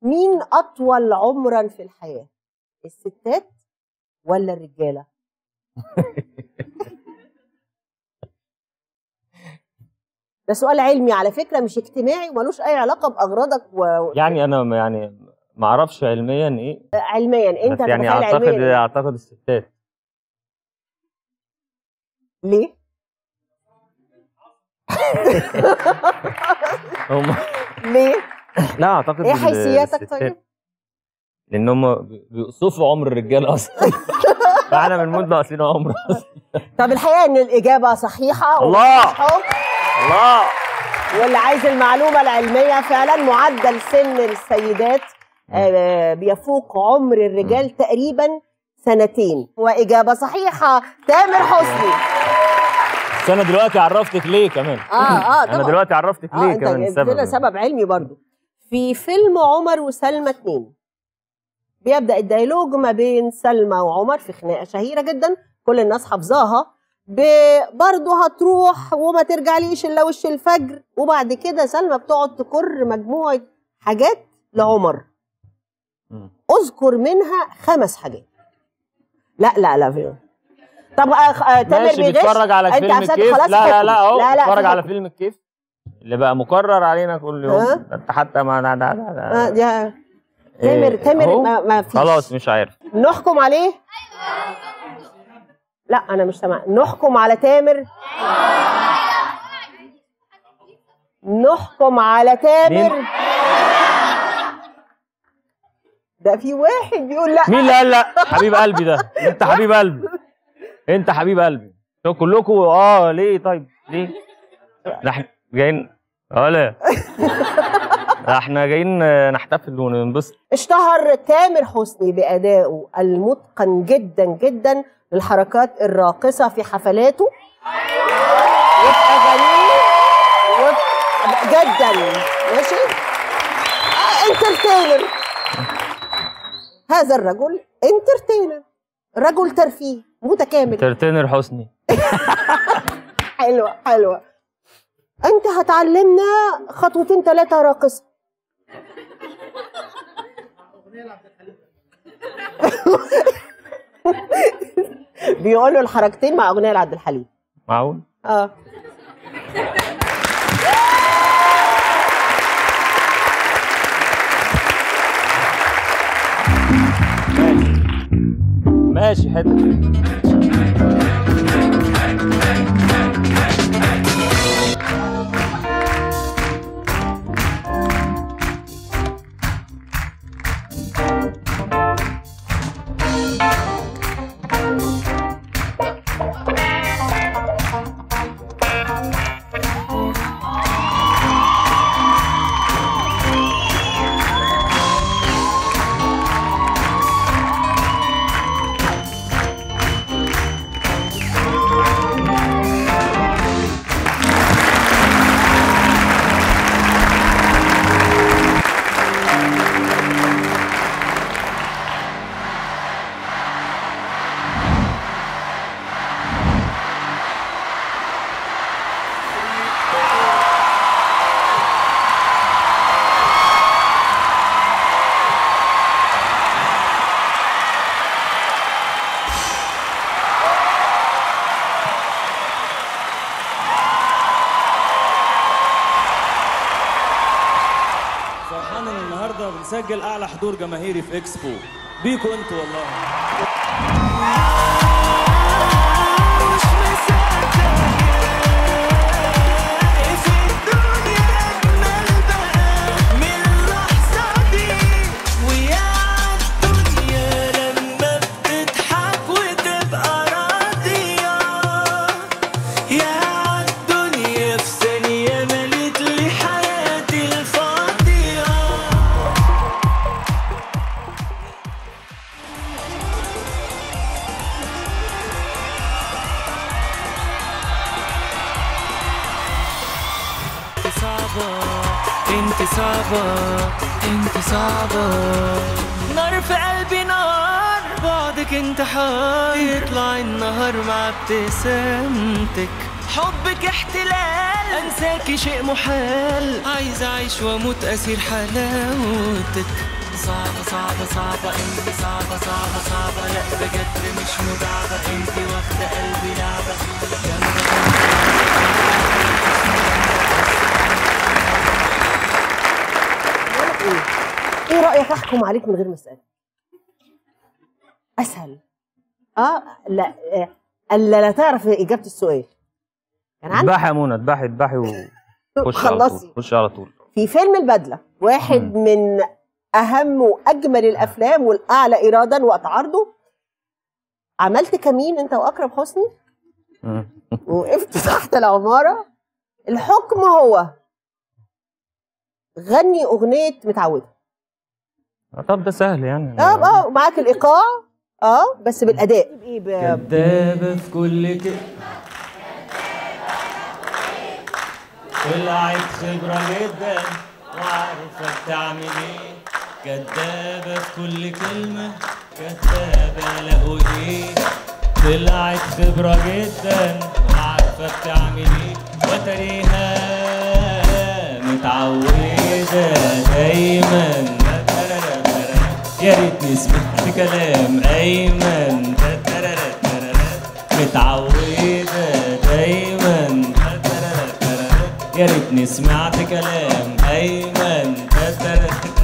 مين اطول عمرا في الحياه الستات ولا الرجاله ده سؤال علمي على فكره مش اجتماعي وملوش اي علاقه باغراضك و... يعني انا يعني ما اعرفش علميا ايه علميا انت بس يعني تتخيل اعتقد علميا إيه؟ اعتقد الستات ليه؟ هم ليه؟ لا اعتقد ايه ال- حيثياتك الستات. طيب؟ لان هم بيقصفوا عمر الرجاله اصلا فاحنا بنموت ناقصين عمر طب الحقيقه ان الاجابه صحيحه الله! وصحيحة. الله واللي عايز المعلومه العلميه فعلا معدل سن السيدات آه، بيفوق عمر الرجال تقريبا سنتين واجابه صحيحه تامر حسني بس انا دلوقتي عرفتك ليه كمان اه اه انا طبعا دلوقتي عرفتك اه ليه انت كمان جبت لنا السبب سبب علمي برضو في فيلم عمر وسلمى اتنين بيبدا الديالوج ما بين سلمى وعمر في خناقه شهيره جدا كل الناس حافظاها ب- برضه هتروح وما ترجعليش الا وش الفجر وبعد كده سلمى بتقعد تكر مجموعه حاجات لعمر مم. اذكر منها خمس حاجات لا لا لا في طب آه، آه، تامر ماشي بيغش بيتفرج على أنت فيلم عشان الكيف خلاص لا لا حكم. لا اهو لا، لا، بيتفرج في على حكم. فيلم الكيف اللي بقى مكرر علينا كل يوم ها؟ ده انت حتى ما لا لا لا آه، لا. يا تامر إيه، تامر أهو. ما, ما فيش خلاص مش عارف نحكم عليه لا انا مش سامع نحكم على تامر نحكم على تامر مين؟ ده في واحد بيقول لا مين اللي قال لا حبيب قلبي ده انت حبيب قلبي انت حبيب قلبي انتوا كلكم اه ليه طيب ليه ده احنا جايين ولا ده احنا جايين نحتفل وننبسط اشتهر تامر حسني بأدائه المتقن جدا جدا للحركات الراقصة في حفلاته وفي أغانيه وفي جدا ماشي انترتينر هذا الرجل انترتينر رجل ترفيه متكامل ترتنر حسني حلوة حلوة انت هتعلمنا خطوتين ثلاثة راقصة بيقولوا الحركتين مع اغنية لعبد الحليم معقول اه ماشي حته فرحان ان النهارده بنسجل اعلى حضور جماهيري في اكسبو بيكوا انتوا والله صعبة انت صعبة انت صعبة نار في قلبي نار بعدك انتحار يطلع النهار مع ابتسامتك حبك احتلال انساكي شيء محال عايز اعيش واموت اسير حلاوتك صعبة صعبة صعبة انت صعبة صعبة صعبة لا بجد مش مدعبة انت واخدة قلبي لعبة بقول لك ايه ايه رايك احكم عليك من غير ما اسالك اسهل اه لا آه، الا لا تعرف اجابه السؤال كان عندي اذبحي يا منى اذبحي اذبحي وخش على خلصي طول خش على طول في فيلم البدله واحد مم. من اهم واجمل الافلام والاعلى ايرادا وقت عرضه عملت كمين انت واكرم حسني مم. وقفت تحت العماره الحكم هو غني اغنيه متعوده آه، طب ده سهل يعني اه اه معاك الايقاع اه بس بالاداء ايه ب- كدابة في كل كده طلعت خبرة جدا وعارفة بتعمل ايه كدابة في كل كلمة كدابة لقوا ايه طلعت خبرة جدا وعارفة بتعمل ايه وتريها متعودة دايما يا ريتني سمعت كلام ايمن متعودة دايما يا ريتني سمعت كلام ايمن